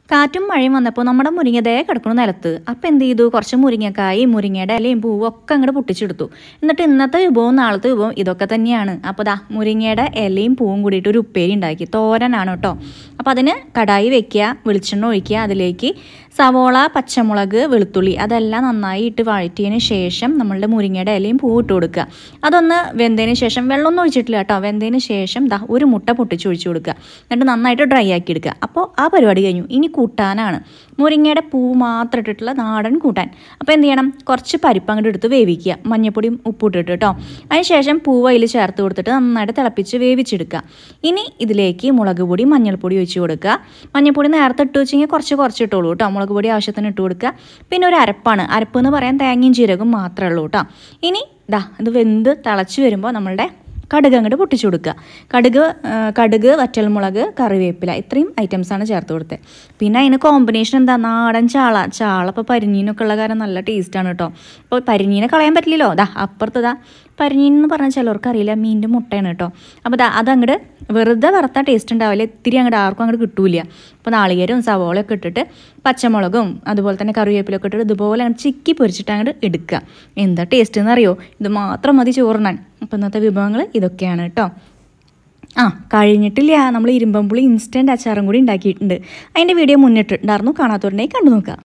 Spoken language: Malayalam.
കാറ്റും മഴയും വന്നപ്പോൾ നമ്മുടെ മുരിങ്ങ ദേ കിടക്കണു നിലത്ത് അപ്പം എന്ത് ചെയ്തു കുറച്ച് മുരിങ്ങക്കായും മുരിങ്ങയുടെ ഇലയും പൂവും ഒക്കെ അങ്ങോട്ട് പൊട്ടിച്ചെടുത്തു എന്നിട്ട് ഇന്നത്തെ വിഭവവും നാളത്തെ വിഭവം ഇതൊക്കെ തന്നെയാണ് അപ്പോൾ ദാ മുരിങ്ങയുടെ ഇലയും പൂവും കൂടിയിട്ട് ഒരു ഉപ്പേരി ഉണ്ടാക്കി തോരനാണ് കേട്ടോ അപ്പോൾ അതിന് കടായി വെക്കുക വെളിച്ചെണ്ണ ഒഴിക്കുക അതിലേക്ക് സവോള പച്ചമുളക് വെളുത്തുള്ളി അതെല്ലാം നന്നായി ഇട്ട് വഴറ്റിയതിന് ശേഷം നമ്മളുടെ മുരിങ്ങയുടെ ഇലയും പൂവ് ഇട്ട് കൊടുക്കുക അതൊന്ന് വെന്തതിന് ശേഷം വെള്ളമൊന്നും ഒഴിച്ചിട്ടില്ല കേട്ടോ വെന്തതിന് ശേഷം ദാ ഒരു മുട്ട പൊട്ടിച്ച് ഒഴിച്ചു കൊടുക്കുക എന്നിട്ട് നന്നായിട്ട് ഡ്രൈ ആക്കി എടുക്കുക അപ്പോൾ ആ പരിപാടി കഴിഞ്ഞു ഇനി കൂട്ടാനാണ് മുരിങ്ങയുടെ പൂവ് മാത്രം ഇട്ടിട്ടുള്ള നാടൻ കൂട്ടാൻ അപ്പോൾ എന്ത് ചെയ്യണം കുറച്ച് പരിപ്പ് അങ്ങോട്ട് എടുത്ത് വേവിക്കുക മഞ്ഞപ്പൊടിയും ഉപ്പും ഇട്ടിട്ട് കേട്ടോ അതിനുശേഷം പൂവ് അതിൽ ചേർത്ത് കൊടുത്തിട്ട് നന്നായിട്ട് തിളപ്പിച്ച് വേവിച്ചെടുക്കുക ഇനി ഇതിലേക്ക് മുളക് പൊടി മഞ്ഞൾപ്പൊടി ഒഴിച്ച് കൊടുക്കുക മഞ്ഞൾപ്പൊടി നേരത്തെ ഇട്ട് വെച്ചെങ്കിൽ കുറച്ച് കുറച്ച് ഇട്ടോളൂ കേട്ടോ മുളക് പൊടി ആവശ്യത്തിന് ഇട്ട് കൊടുക്കുക പിന്നെ ഒരു അരപ്പാണ് അരപ്പ് എന്ന് പറയാൻ തേങ്ങയും ജീരകവും മാത്രമേ ഉള്ളൂ കേട്ടോ ഇനി ദാ ഇത് വെന്ത് തിളച്ച് വരുമ്പോൾ നമ്മളുടെ കടുക് അങ്ങോട്ട് പൊട്ടിച്ചു കൊടുക്കുക കടുക് ആ, കടുക് വറ്റൽമുളക് കറിവേപ്പില ഇത്രയും ഐറ്റംസാണ് ചേർത്ത് കൊടുത്തത് പിന്നെ അതിന് കോമ്പിനേഷൻ എന്താ നാടൻ ചാള ചാള ഇപ്പോൾ പരിഞ്ഞീനൊക്കെ ഉള്ള കാരണം നല്ല ടേസ്റ്റാണ് കേട്ടോ അപ്പോൾ പരിഞ്ഞീനെ കളയാൻ പറ്റില്ലല്ലോ ദാ അപ്പുറത്ത് ദാ പരിഞ്ഞീൻ എന്ന് പറഞ്ഞാൽ ചിലർക്ക് അറിയില്ല മീനിൻ്റെ മുട്ടയാണ് കേട്ടോ അപ്പോൾ ദാ അതങ്ങോട്ട് വെറുതെ വറുത്താൽ ടേസ്റ്റ് ഉണ്ടാവില്ല ഇത്തിരി അങ്ങോട്ട് ആർക്കും അങ്ങോട്ട് കിട്ടൂല അപ്പോൾ നാളികേരവും സവോളയൊക്കെ ഇട്ടിട്ട് പച്ചമുളകും അതുപോലെ തന്നെ കറിവേപ്പിലൊക്കെ ഇട്ടിട്ട് ഇതുപോലെ അങ്ങോട്ട് ചിക്കി പൊരിച്ചിട്ട് അങ്ങോട്ട് എടുക്കുക എന്താ ടേസ്റ്റ് എന്നറിയോ ഇത് മാത്രം മതി ചോറിനാൻ അപ്പോൾ ഇന്നത്തെ വിഭവങ്ങൾ ഇതൊക്കെയാണ് കേട്ടോ ആ കഴിഞ്ഞിട്ടില്ല നമ്മൾ ഇരുമ്പമ്പുളി ഇൻസ്റ്റൻറ്റ് അച്ചാറും കൂടി ഉണ്ടാക്കിയിട്ടുണ്ട് അതിൻ്റെ വീഡിയോ മുന്നിട്ടുണ്ടായിരുന്നു കാണാത്തവരുണ്ടെങ്കിൽ കണ്ടു നോക്കുക